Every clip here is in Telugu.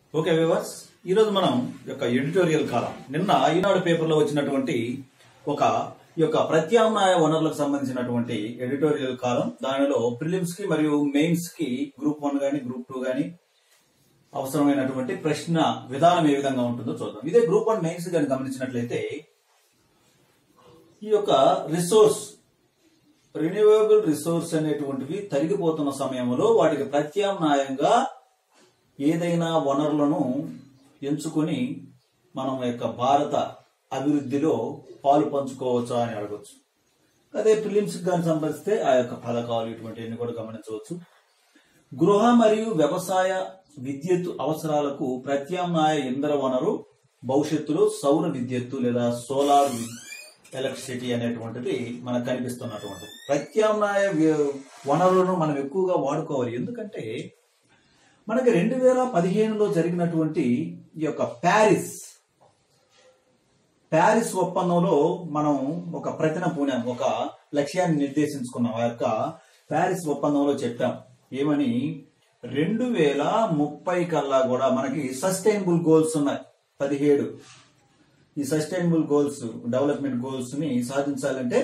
ఓకే వివర్స్ ఈరోజు మనం యొక్క ఎడిటోరియల్ కాలం నిన్న ఈనాడు పేపర్లో వచ్చినటువంటి ఒక ఈ యొక్క ప్రత్యామ్నాయ వనరులకు సంబంధించినటువంటి ఎడిటోరియల్ కాలం దానిలో ప్రిలిమ్స్ కి మరియు మెయిన్స్ కి గ్రూప్ వన్ గాని గ్రూప్ టూ గాని అవసరమైనటువంటి ప్రశ్న విధానం ఏ విధంగా ఉంటుందో చూద్దాం ఇదే గ్రూప్ వన్ మెయిన్స్ గాని గమనించినట్లయితే ఈ యొక్క రిసోర్స్ రిన్యూవబుల్ రిసోర్స్ అనేటువంటివి తరిగిపోతున్న సమయంలో వాటికి ప్రత్యామ్నాయంగా ఏదైనా వనరులను ఎంచుకొని మనం యొక్క భారత అభివృద్ధిలో పాలు పంచుకోవచ్చా అని అడగచ్చు అదే ప్రిలిమ్స్ కానీ సంబంధిస్తే ఆ యొక్క పథకాలు ఇటువంటివన్నీ కూడా గమనించవచ్చు గృహ మరియు వ్యవసాయ విద్యుత్ అవసరాలకు ప్రత్యామ్నాయ ఇంధన వనరు భవిష్యత్తులో సౌర విద్యుత్తు లేదా సోలార్ ఎలక్ట్రిసిటీ అనేటువంటిది మనకు కనిపిస్తున్నటువంటిది ప్రత్యామ్నాయ వ్య- వనరులను మనం ఎక్కువగా వాడుకోవాలి ఎందుకంటే మనకి రెండు వేల పదిహేనులో జరిగినటువంటి ఈ యొక్క ప్యారిస్ ప్యారిస్ ఒప్పందంలో మనం ఒక ప్రతిన పూనాం ఒక లక్ష్యాన్ని నిర్దేశించుకున్నాం ఆ యొక్క ప్యారిస్ ఒప్పందంలో చెప్పాం ఏమని రెండు వేల ముప్పై కల్లా కూడా మనకి సస్టైనబుల్ గోల్స్ ఉన్నాయి పదిహేడు ఈ సస్టైనబుల్ గోల్స్ డెవలప్మెంట్ గోల్స్ ని సాధించాలంటే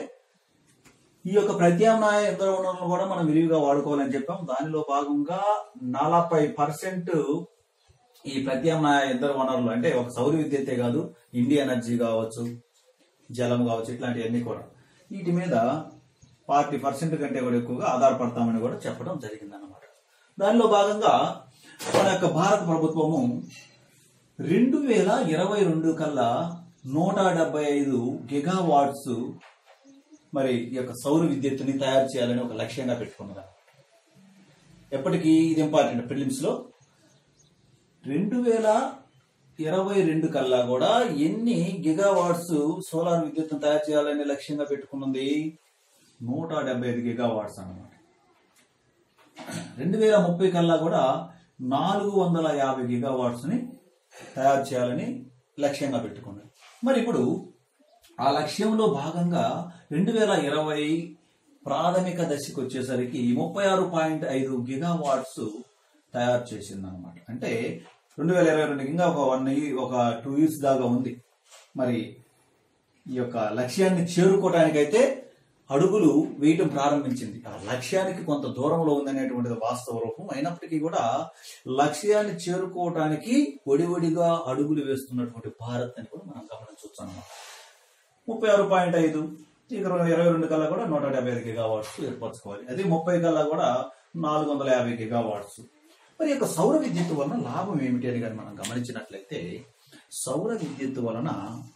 ఈ యొక్క ప్రత్యామ్నాయ ఇతర వనరులను కూడా మనం విరివిగా వాడుకోవాలని చెప్పాం దానిలో భాగంగా నలభై పర్సెంట్ ఈ ప్రత్యామ్నాయ ఇతర వనరులు అంటే ఒక సౌర విద్యుత్తే కాదు ఇండియా ఎనర్జీ కావచ్చు జలం కావచ్చు ఇట్లాంటివన్నీ కూడా వీటి మీద ఫార్టీ పర్సెంట్ కంటే కూడా ఎక్కువగా ఆధారపడతామని కూడా చెప్పడం జరిగిందన్నమాట దానిలో భాగంగా మన యొక్క భారత ప్రభుత్వము రెండు వేల ఇరవై రెండు కల్లా నూట డెబ్బై ఐదు గిగావాట్స్ మరి ఈ యొక్క సౌర విద్యుత్తుని తయారు చేయాలని ఒక లక్ష్యంగా పెట్టుకున్నది ఎప్పటికీ ఇది ఇంపార్టెంట్ ప్రిలిమ్స్ లో రెండు వేల ఇరవై రెండు కల్లా కూడా ఎన్ని గిగావాట్స్ సోలార్ విద్యుత్తును తయారు చేయాలని లక్ష్యంగా పెట్టుకున్నది నూట డెబ్బై ఐదు గిగావాట్స్ అన్నమాట రెండు వేల ముప్పై కల్లా కూడా నాలుగు వందల యాభై గిగావాట్స్ ని తయారు చేయాలని లక్ష్యంగా పెట్టుకున్నది మరి ఇప్పుడు ఆ లక్ష్యంలో భాగంగా రెండు వేల ఇరవై ప్రాథమిక దశకు వచ్చేసరికి ముప్పై ఆరు పాయింట్ ఐదు గిగావాట్స్ తయారు చేసింది అనమాట అంటే రెండు వేల ఇరవై రెండు ఇంకా ఒక వన్ ఇయర్ ఒక టూ ఇయర్స్ దాకా ఉంది మరి ఈ యొక్క లక్ష్యాన్ని చేరుకోవడానికైతే అడుగులు వేయటం ప్రారంభించింది ఆ లక్ష్యానికి కొంత దూరంలో ఉందనేటువంటిది వాస్తవ రూపం అయినప్పటికీ కూడా లక్ష్యాన్ని చేరుకోవటానికి ఒడివడిగా అడుగులు వేస్తున్నటువంటి భారత్ అని కూడా మనం గమనించవచ్చు అన్నమాట ముప్పై ఆరు పాయింట్ ఐదు ఇరవై ఇరవై రెండు కల్లా కూడా నూట డెబ్బై ఐదు గిగావాట్స్ ఏర్పరచుకోవాలి అదే ముప్పై కల్లా కూడా నాలుగు వందల యాభై గిగావాట్స్ మరి ఈ యొక్క సౌర విద్యుత్ వలన లాభం ఏమిటి అని కానీ మనం గమనించినట్లయితే సౌర విద్యుత్ వలన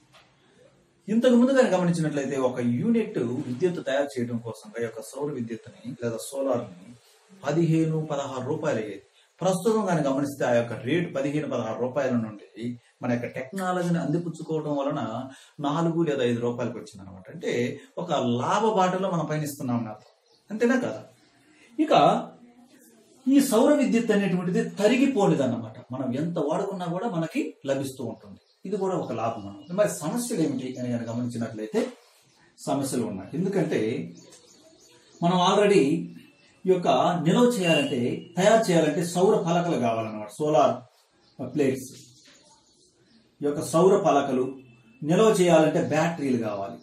ఇంతకు ముందు కానీ గమనించినట్లయితే ఒక యూనిట్ విద్యుత్ తయారు చేయడం కోసం ఈ యొక్క సౌర విద్యుత్తుని లేదా సోలార్ ని పదిహేను పదహారు రూపాయలు అయ్యేది ప్రస్తుతం కానీ గమనిస్తే ఆ యొక్క రేటు పదిహేను పదహారు రూపాయల నుండి మన యొక్క టెక్నాలజీని అందిపుచ్చుకోవడం వలన నాలుగు లేదా ఐదు రూపాయలకు వచ్చింది అనమాట అంటే ఒక లాభ బాటలో మనం పయనిస్తున్నాం నా అంతేనా కదా ఇక ఈ సౌర విద్యుత్ అనేటువంటిది తరిగిపోలేదు అన్నమాట మనం ఎంత వాడుకున్నా కూడా మనకి లభిస్తూ ఉంటుంది ఇది కూడా ఒక లాభం అన్నమాట మరి సమస్యలు ఏమిటి అని కనుక గమనించినట్లయితే సమస్యలు ఉన్నాయి ఎందుకంటే మనం ఆల్రెడీ ఈ యొక్క నిల్వ చేయాలంటే తయారు చేయాలంటే సౌర పలకలు కావాలన్నమాట సోలార్ ప్లేట్స్ ఈ యొక్క సౌర పలకలు నిల్వ చేయాలంటే బ్యాటరీలు కావాలి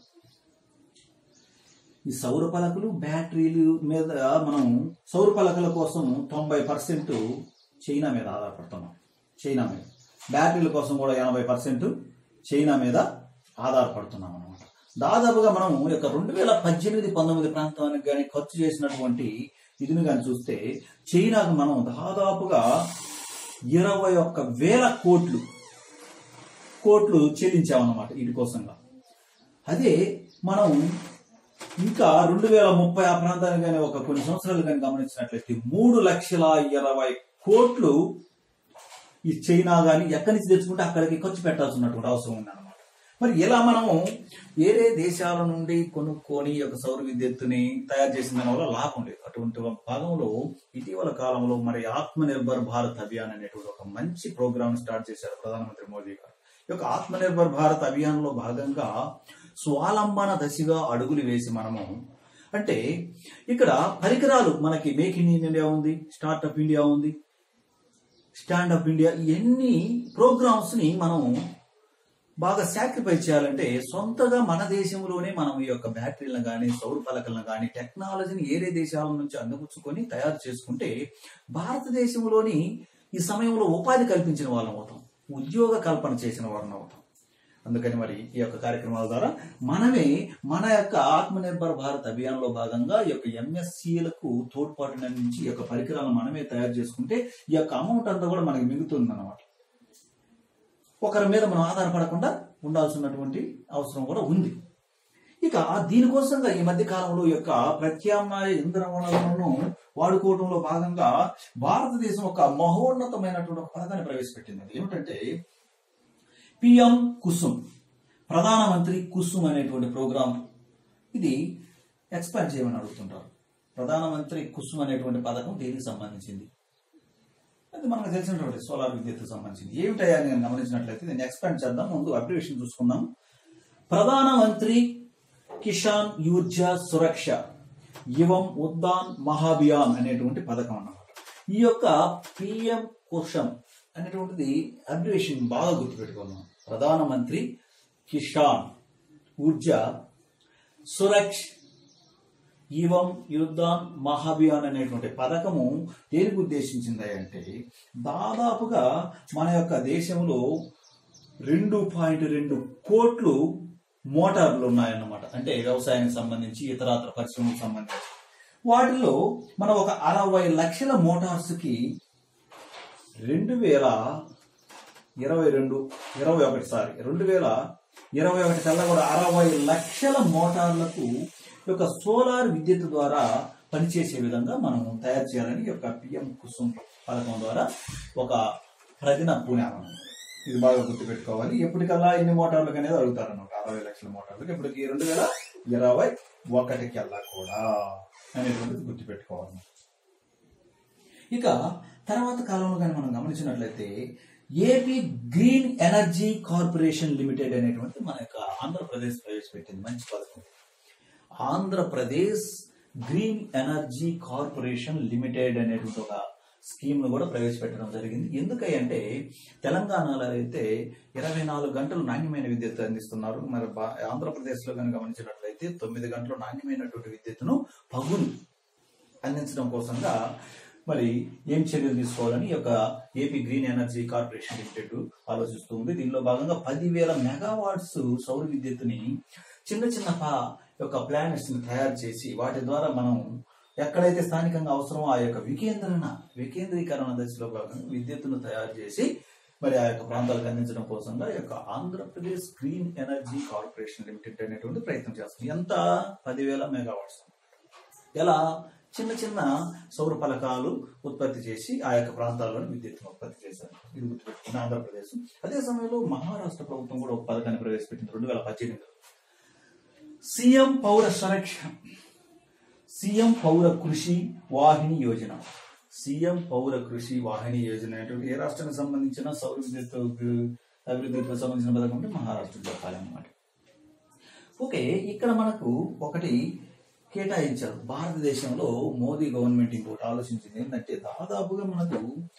ఈ సౌర పలకలు బ్యాటరీలు మీద మనం సౌర పలకల కోసం తొంభై పర్సెంట్ చైనా మీద ఆధారపడుతున్నాం చైనా మీద బ్యాటరీల కోసం కూడా ఎనభై పర్సెంట్ చైనా మీద ఆధారపడుతున్నాం అనమాట దాదాపుగా మనం ఈ యొక్క రెండు వేల పద్దెనిమిది పంతొమ్మిది ప్రాంతానికి కానీ ఖర్చు చేసినటువంటి ఇదిని కానీ చూస్తే చైనాకు మనం దాదాపుగా ఇరవై ఒక్క వేల కోట్లు కోట్లు చెల్లించామన్నమాట వీటి కోసంగా అదే మనం ఇంకా రెండు వేల ముప్పై ఆ ప్రాంతానికి కానీ ఒక కొన్ని సంవత్సరాలు కానీ గమనించినట్లయితే మూడు లక్షల ఇరవై కోట్లు ఈ చైనా కానీ ఎక్కడి నుంచి తెచ్చుకుంటే అక్కడికి ఖర్చు పెట్టాల్సినటువంటి అవసరం ఉంది అనమాట మరి ఇలా మనము వేరే దేశాల నుండి కొనుక్కొని ఈ యొక్క సౌర విద్యుత్తుని తయారు చేసిన దాని వల్ల లాభం లేదు అటువంటి ఒక భాగంలో ఇటీవల కాలంలో మరి ఆత్మ నిర్భర్ భారత్ అభియాన్ అనేటువంటి ఒక మంచి ప్రోగ్రామ్ స్టార్ట్ చేశారు ప్రధానమంత్రి మోదీ గారు ఈ యొక్క ఆత్మ నిర్భర్ భారత్ అభియాన్ లో భాగంగా స్వాలంబన దశగా అడుగులు వేసి మనము అంటే ఇక్కడ పరికరాలు మనకి మేక్ ఇన్ ఇండియా ఉంది స్టార్ట్అప్ ఇండియా ఉంది స్టాండప్ ఇండియా ఇవన్నీ ప్రోగ్రామ్స్ ని మనం బాగా సాక్రిఫైస్ చేయాలంటే సొంతగా మన దేశంలోనే మనం ఈ యొక్క బ్యాటరీలను కానీ సౌర పలకలను కానీ టెక్నాలజీని ఏరే దేశాల నుంచి అందిపుచ్చుకొని తయారు చేసుకుంటే భారతదేశంలోని ఈ సమయంలో ఉపాధి కల్పించిన వాళ్ళం అవుతాం ఉద్యోగ కల్పన చేసిన వాళ్ళం అవుతాం అందుకని మరి ఈ యొక్క కార్యక్రమాల ద్వారా మనమే మన యొక్క ఆత్మనిర్భర్ భారత్ అభియాన్లో భాగంగా ఈ యొక్క ఎంఎస్సీలకు తోడ్పాటుని అందించి ఈ యొక్క పరికరాలను మనమే తయారు చేసుకుంటే ఈ యొక్క అమౌంట్ అంతా కూడా మనకి మిగులుతుంది అన్నమాట ఒకరి మీద మనం ఆధారపడకుండా ఉండాల్సినటువంటి అవసరం కూడా ఉంది ఇక దీనికోసంగా ఈ మధ్య కాలంలో ఈ యొక్క ప్రత్యామ్నాయ ఇంధన వనరులను వాడుకోవడంలో భాగంగా భారతదేశం ఒక మహోన్నతమైనటువంటి ఒక పథకాన్ని ప్రవేశపెట్టింది అది ఏమిటంటే పిఎం కుసుమ్ ప్రధానమంత్రి కుసుమ్ అనేటువంటి ప్రోగ్రాం ఇది ఎక్స్పాండ్ చేయమని అడుగుతుంటారు ప్రధానమంత్రి కుసుమ్ అనేటువంటి పథకం దేనికి సంబంధించింది అది మనకు తెలిసినటువంటి సోలార్ విద్యుత్కు సంబంధించింది ఏమిటయ్యా అని గమనించినట్లయితే దీన్ని ఎక్స్పాండ్ చేద్దాం ముందు అబ్రివేషన్ చూసుకుందాం ప్రధానమంత్రి కిసాన్ ఊర్జా సురక్ష యువం ఉద్దాన్ మహాభియాన్ అనేటువంటి పథకం అన్నమాట ఈ యొక్క పిఎం కుషం అనేటువంటిది అబ్రివేషన్ బాగా గుర్తుపెట్టుకున్నాం ప్రధానమంత్రి కిసాన్ ఊర్జా సురక్ష ఈవం యుద్ధాన్ మహాభియాన్ అనేటువంటి పథకము దేనికి ఉద్దేశించింది అంటే దాదాపుగా మన యొక్క దేశంలో రెండు పాయింట్ రెండు కోట్లు మోటార్లు ఉన్నాయన్నమాట అంటే వ్యవసాయానికి సంబంధించి ఇతరాతర పరిశ్రమలకు సంబంధించి వాటిలో మనం ఒక అరవై లక్షల మోటార్స్ కి రెండు వేల ఇరవై రెండు ఇరవై ఒకటి సారీ రెండు వేల ఇరవై ఒకటి కల్లా కూడా అరవై లక్షల మోటార్లకు ఈ యొక్క సోలార్ విద్యుత్ ద్వారా పనిచేసే విధంగా మనం తయారు చేయాలని ఈ యొక్క పిఎం కుసుమ్ పథకం ద్వారా ఒక ప్రతిన పూనామం ఇది బాగా గుర్తుపెట్టుకోవాలి ఎప్పటికల్లా ఎన్ని మోటార్లకు అనేది అడుగుతారు అన్నమాట అరవై లక్షల మోటార్లకు ఇప్పటికి రెండు వేల ఇరవై ఒకటికల్లా కూడా అనేటువంటిది గుర్తుపెట్టుకోవాలి ఇక తర్వాత కాలంలో కానీ మనం గమనించినట్లయితే AP green energy corporation limited అనేటువంటి మన యొక్క ఆంధ్రప్రదేశ్ ప్రవేశపెట్టింది మంచి పథకం Andhra Pradesh green energy corporation limited అనేటువంటి ఒక స్కీమ్ ను కూడా ప్రవేశపెట్టడం జరిగింది ఎందుకంటే తెలంగాణలో అయితే ఇరవై నాలుగు గంటలు నాణ్యమైన విద్యుత్ అందిస్తున్నారు మరి బా- ఆంధ్రప్రదేశ్లో కనుక గమనించినట్లయితే తొమ్మిది గంటలు నాణ్యమైనటువంటి విద్యుత్తును పగులు అందించడం కోసంగా మరి ఏం చర్యలు తీసుకోవాలని ఈ యొక్క AP green energy corporation limited ఆలోచిస్తూ ఉంది దీనిలో భాగంగా పదివేల మెగావాట్స్ సౌర విద్యుత్తుని చిన్న చిన్న పా- యొక్క ప్లానెట్స్ ని తయారు చేసి వాటి ద్వారా మనం ఎక్కడైతే స్థానికంగా అవసరమో ఆ యొక్క వికేంద్రణ వికేంద్రీకరణ దశలో భాగంగా విద్యుత్తును తయారు చేసి మరి ఆ యొక్క ప్రాంతాలకు అందించడం కోసంగా ఈ యొక్క Andhra Pradesh green energy corporation limited అనేటువంటి ప్రయత్నం చేస్తుంది ఎంత పదివేల మెగావాట్స్ ఎలా చిన్న చిన్న సౌర ఫలకాలు ఉత్పత్తి చేసి ఆ యొక్క ప్రాంతాల్లోని విద్యుత్తును ఉత్పత్తి చేశారు ఇది గుర్తుపెట్టుకున్న ఆంధ్రప్రదేశ్ అదే సమయంలో మహారాష్ట్ర ప్రభుత్వం కూడా ఒక పథకాన్ని ప్రవేశపెట్టింది రెండు వేల పద్దెనిమిదిలో సీఎం పౌర సంరక్ష సీఎం పౌర కృషి వాహిని యోజన సీఎం పౌర కృషి వాహిని యోజన అనేటువంటి ఏ రాష్ట్రానికి సంబంధించిన సౌర విద్యుత్ అభివృద్ధికి సంబంధించిన పథకం అంటే మహారాష్ట్ర చెప్పాలి అన్నమాట ఓకే ఇక్కడ మనకు ఒకటి కేటాయించారు భారతదేశంలో మోదీ గవర్నమెంట్ ఇంకోటి ఆలోచించింది ఏంటంటే దాదాపుగా మనకు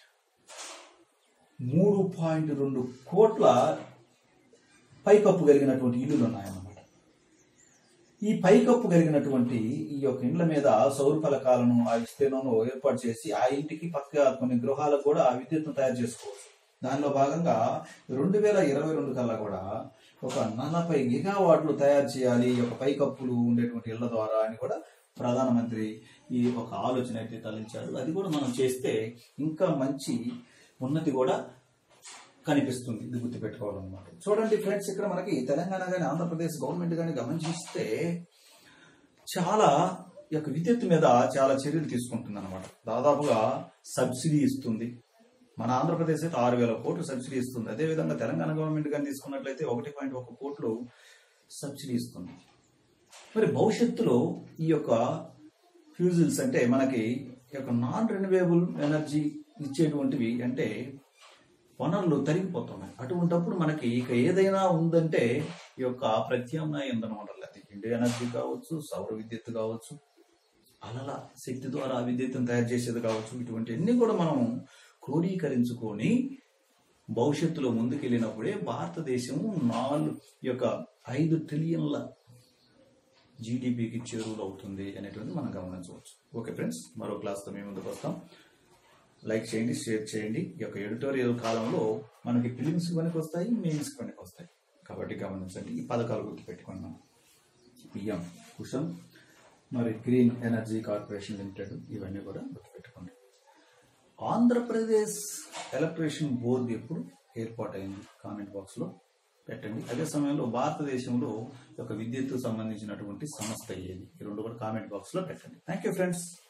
మూడు పాయింట్ రెండు కోట్ల పైకప్పు కలిగినటువంటి ఇల్లులు ఉన్నాయన్నమాట ఈ పైకప్పు కలిగినటువంటి ఈ యొక్క ఇండ్ల మీద సౌర ఫలకాలను ఆ విస్తీర్ణంలో ఏర్పాటు చేసి ఆ ఇంటికి పక్క కొన్ని గృహాలకు కూడా ఆ విద్యుత్తును తయారు చేసుకోవచ్చు దానిలో భాగంగా రెండు వేల ఇరవై రెండు కల్లా కూడా ఒక నలభై గిగావాట్లు తయారు చేయాలి ఈ యొక్క పైకప్పులు ఉండేటువంటి ఇళ్ల ద్వారా అని కూడా ప్రధానమంత్రి ఈ ఒక ఆలోచన అయితే తరలించారు అది కూడా మనం చేస్తే ఇంకా మంచి ఉన్నతి కూడా కనిపిస్తుంది ఇది గుర్తుపెట్టుకోవాలన్నమాట చూడండి ఫ్రెండ్స్ ఇక్కడ మనకి తెలంగాణ కానీ ఆంధ్రప్రదేశ్ గవర్నమెంట్ కానీ గమనిస్తే చాలా ఈ యొక్క విద్యుత్ మీద చాలా చర్యలు తీసుకుంటుంది అనమాట దాదాపుగా సబ్సిడీ ఇస్తుంది మన ఆంధ్రప్రదేశ్ అయితే ఆరు వేల కోట్లు సబ్సిడీ ఇస్తుంది అదే విధంగా తెలంగాణ గవర్నమెంట్ కానీ తీసుకున్నట్లయితే ఒకటి పాయింట్ ఒక కోట్లు సబ్సిడీ ఇస్తుంది మరి భవిష్యత్తులో ఈ యొక్క ఫ్యూజిల్స్ అంటే మనకి ఈ యొక్క నాన్ రెన్యూవేబుల్ ఎనర్జీ ఇచ్చేటువంటివి అంటే వనరులు తరిగిపోతున్నాయి అటువంటప్పుడు మనకి ఇక ఏదైనా ఉందంటే ఈ యొక్క ప్రత్యామ్నాయ ఇంధన వనరులు అది ఇండి ఎనర్జీ కావచ్చు సౌర విద్యుత్ కావచ్చు అలల శక్తి ద్వారా విద్యుత్తును తయారు చేసేది కావచ్చు ఇటువంటి అన్ని కూడా మనం క్రోడీకరించుకొని భవిష్యత్తులో ముందుకెళ్ళినప్పుడే భారతదేశం నాలుగు ఈ యొక్క ఐదు ట్రిలియన్ల జీడిపికి చేరువలు అవుతుంది అనేటువంటి మనం గమనించవచ్చు ఓకే ఫ్రెండ్స్ మరో క్లాస్తో మేము ముందుకు వస్తాం లైక్ చేయండి షేర్ చేయండి ఈ యొక్క ఎడిటోరియల్ కాలంలో మనకి ఫిలిమ్స్ పనికి వస్తాయి మెయిన్స్ పనికి వస్తాయి కాబట్టి గమనించండి ఈ పథకాలు గుర్తుపెట్టుకున్నాం పిఎం కుషన్ మరి గ్రీన్ ఎనర్జీ కార్పొరేషన్ లిమిటెడ్ ఇవన్నీ కూడా గుర్తుపెట్టుకోండి ఆంధ్రప్రదేశ్ ఎలక్ట్రిషన్ బోర్డు ఎప్పుడు ఏర్పాటైంది కామెంట్ బాక్స్ లో పెట్టండి అదే సమయంలో భారతదేశంలో ఒక విద్యుత్ సంబంధించినటువంటి సంస్థ ఏది ఈ రెండు కూడా కామెంట్ బాక్స్ లో పెట్టండి థ్యాంక్ యూ ఫ్రెండ్స్